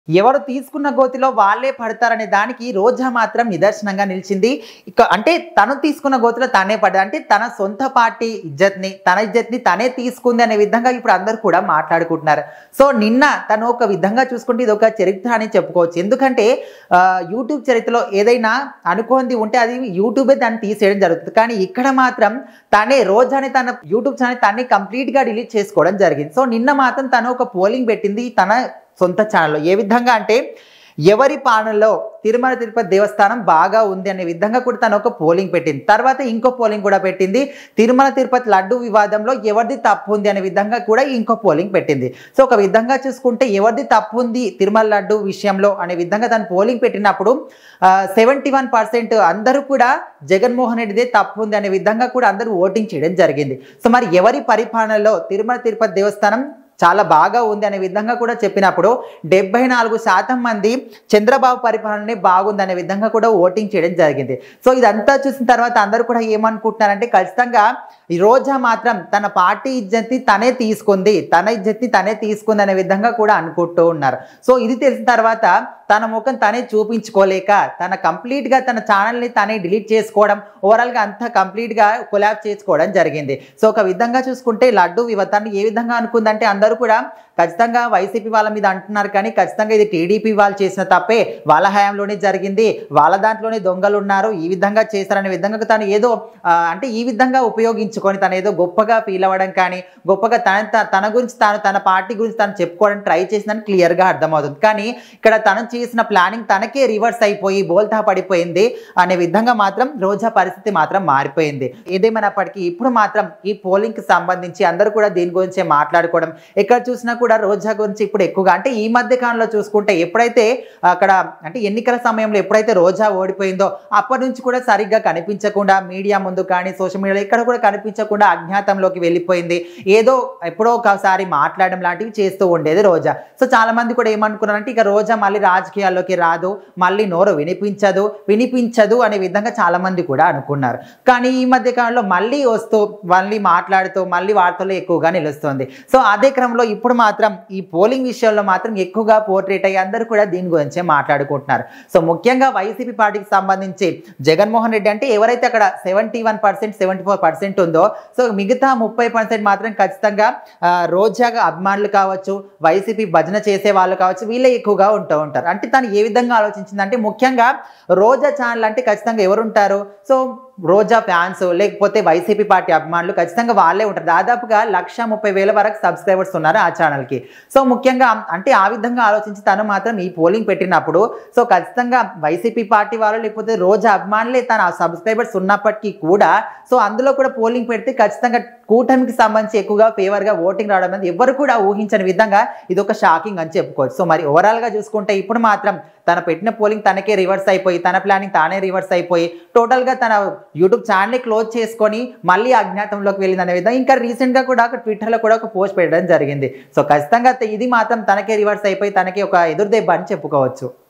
ఎవరు తీసుకున్న గోతిలో వాళ్ళే పడతారనే దానికి రోజా మాత్రం నిదర్శనంగా నిలిచింది ఇక అంటే తను తీసుకున్న గోతిలో తనే పడ్డది అంటే తన సొంత పార్టీ ఇజ్జత్ని తన ఇజ్జత్ని తనే తీసుకుంది అనే విధంగా ఇప్పుడు అందరూ కూడా మాట్లాడుకుంటున్నారు సో నిన్న తను ఒక విధంగా చూసుకుంటే ఇది ఒక చరిత్ర అని చెప్పుకోవచ్చు ఎందుకంటే ఆ, యూట్యూబ్ చరిత్రలో ఏదైనా అనుకోంది ఉంటే అది యూట్యూబే దాన్ని తీసేయడం జరుగుతుంది కానీ ఇక్కడ మాత్రం తనే రోజాని తన యూట్యూబ్ ఛానల్ తనే కంప్లీట్గా డిలీట్ చేసుకోవడం జరిగింది సో నిన్న మాత్రం తను ఒక పోలింగ్ పెట్టింది తన సొంత ఛానల్లో ఏ విధంగా అంటే ఎవరి పాలనలో తిరుమల తిరుపతి దేవస్థానం బాగా ఉంది అనే విధంగా కూడా తను ఒక పోలింగ్ పెట్టింది తర్వాత ఇంకో పోలింగ్ కూడా పెట్టింది తిరుమల తిరుపతి లడ్డు వివాదంలో ఎవరిది తప్పు ఉంది అనే విధంగా కూడా ఇంకో పోలింగ్ పెట్టింది సో ఒక విధంగా చూసుకుంటే ఎవరిది తప్పు ఉంది తిరుమల లడ్డు విషయంలో అనే విధంగా తను పోలింగ్ పెట్టినప్పుడు సెవెంటీ వన్ పర్సెంట్ అందరూ కూడా జగన్మోహన్ రెడ్డిదే తప్పు ఉంది అనే విధంగా కూడా అందరూ ఓటింగ్ చేయడం జరిగింది సో మరి ఎవరి పరిపాలనలో తిరుమల తిరుపతి దేవస్థానం చాలా బాగా ఉంది అనే విధంగా కూడా చెప్పినప్పుడు డెబ్బై నాలుగు శాతం మంది చంద్రబాబు పరిపాలనే బాగుంది అనే విధంగా కూడా ఓటింగ్ చేయడం జరిగింది సో ఇదంతా చూసిన తర్వాత అందరూ కూడా ఏమనుకుంటున్నారంటే ఖచ్చితంగా ఈ రోజా మాత్రం తన పార్టీ ఇజ్జత్ని తనే తీసుకుంది తన ఇజ్జత్ని తనే తీసుకుంది అనే విధంగా కూడా అనుకుంటూ ఉన్నారు సో ఇది తెలిసిన తర్వాత తన ముఖం తనే చూపించుకోలేక తన కంప్లీట్గా తన ఛానల్ని తనే డిలీట్ చేసుకోవడం ఓవరాల్గా అంతా కంప్లీట్గా కొలాబ్ చేసుకోవడం జరిగింది సో ఒక విధంగా చూసుకుంటే లడ్డు వివతాన్ని ఏ విధంగా అనుకుందంటే అందరూ కూడా ఖచ్చితంగా వైసీపీ వాళ్ళ మీద అంటున్నారు కానీ ఖచ్చితంగా ఇది టీడీపీ వాళ్ళు చేసిన తప్పే వాళ్ళ హయాంలోనే జరిగింది వాళ్ళ దాంట్లోనే దొంగలు ఉన్నారు ఈ విధంగా చేశారనే విధంగా తను ఏదో ఆ, అంటే ఈ విధంగా ఉపయోగించుకొని తను ఏదో గొప్పగా ఫీల్ అవ్వడం కానీ గొప్పగా తన త- తన గురించి తాను తన పార్టీ గురించి తను చెప్పుకోవడానికి ట్రై చేసిందని క్లియర్గా అర్థమవుతుంది కానీ ఇక్కడ తను చేసిన ప్లానింగ్ తనకే రివర్స్ అయిపోయి బోల్తా పడిపోయింది అనే విధంగా మాత్రం రోజా పరిస్థితి మాత్రం మారిపోయింది ఏదేమైనప్పటికీ ఇప్పుడు మాత్రం ఈ పోలింగ్కి సంబంధించి అందరూ కూడా దీని గురించే మాట్లాడుకోవడం ఎక్కడ చూసినా కూడా రోజా గురించి ఇప్పుడు ఎక్కువగా అంటే ఈ మధ్య కాలంలో చూసుకుంటే ఎప్పుడైతే అక్కడ అంటే ఎన్నికల సమయంలో ఎప్పుడైతే రోజా ఓడిపోయిందో అప్పటి నుంచి కూడా సరిగ్గా కనిపించకుండా మీడియా ముందు కానీ సోషల్ మీడియాలో ఎక్కడ కూడా కనిపించకుండా అజ్ఞాతంలోకి వెళ్ళిపోయింది ఏదో ఎప్పుడో ఒకసారి మాట్లాడడం లాంటివి చేస్తూ ఉండేది రోజా సో చాలా మంది కూడా ఏమనుకున్నారంటే ఇక రోజా మళ్ళీ రాజకీయాల్లోకి రాదు మళ్ళీ నోరు వినిపించదు వినిపించదు అనే విధంగా చాలా మంది కూడా అనుకున్నారు కానీ ఈ మధ్య కాలంలో మళ్ళీ వస్తూ మళ్ళీ మాట్లాడుతూ మళ్ళీ వార్తల్లో ఎక్కువగా నిలుస్తుంది సో అదే క్రమంలో ఇప్పుడు మాత్రం ఈ పోలింగ్ విషయంలో మాత్రం ఎక్కువగా పోర్ట్రేట్ అయ్యి అందరూ కూడా దీని గురించే మాట్లాడుకుంటున్నారు సో ముఖ్యంగా వైసీపీ పార్టీకి సంబంధించి జగన్మోహన్ రెడ్డి అంటే ఎవరైతే అక్కడ seventy one percent seventy four percent ఉందో సో మిగతా ముప్పై పర్సెంట్ మాత్రం ఖచ్చితంగా ఆ, రోజాగా అభిమానులు కావచ్చు వైసీపీ భజన చేసే వాళ్ళు కావచ్చు వీళ్ళే ఎక్కువగా ఉంటూ ఉంటారు అంటే తను ఏ విధంగా ఆలోచించిందంటే ముఖ్యంగా రోజా ఛానల్ అంటే ఖచ్చితంగా ఎవరు ఉంటారు సో రోజా ఫ్యాన్స్ లేకపోతే వైసీపీ పార్టీ అభిమానులు ఖచ్చితంగా వాళ్ళే ఉంటారు దాదాపుగా లక్ష ముప్పై వేల వరకు సబ్స్క్రైబర్స్ ఉన్నారు ఆ ఛానల్కి సో ముఖ్యంగా అంటే ఆ విధంగా ఆలోచించి తను మాత్రం ఈ పోలింగ్ పెట్టినప్పుడు సో ఖచ్చితంగా వైసీపీ పార్టీ వాళ్ళు లేకపోతే రోజా అభిమానులే తన సబ్స్క్రైబర్స్ ఉన్నప్పటికీ కూడా సో అందులో కూడా పోలింగ్ పెడితే ఖచ్చితంగా కూటమికి సంబంధించి ఎక్కువగా ఫేవర్గా ఓటింగ్ రావడం అనేది ఎవరు కూడా ఊహించని విధంగా ఇది ఒక షాకింగ్ అని చెప్పుకోవచ్చు సో మరి ఓవరాల్గా చూసుకుంటే ఇప్పుడు మాత్రం తన పెట్టిన పోలింగ్ తనకే రివర్స్ అయిపోయి తన ప్లానింగ్ తానే రివర్స్ అయిపోయి టోటల్గా తన యూట్యూబ్ ఛానల్ని క్లోజ్ చేసుకొని మళ్ళీ అజ్ఞాతంలోకి వెళ్ళింది అనే విధంగా ఇంకా రీసెంట్గా కూడా ఒక ట్విట్టర్లో కూడా ఒక పోస్ట్ పెట్టడం జరిగింది సో ఖచ్చితంగా ఇది మాత్రం తనకే రివర్స్ అయిపోయి తనకి ఒక ఎదురుదెబ్బ అని చెప్పుకోవచ్చు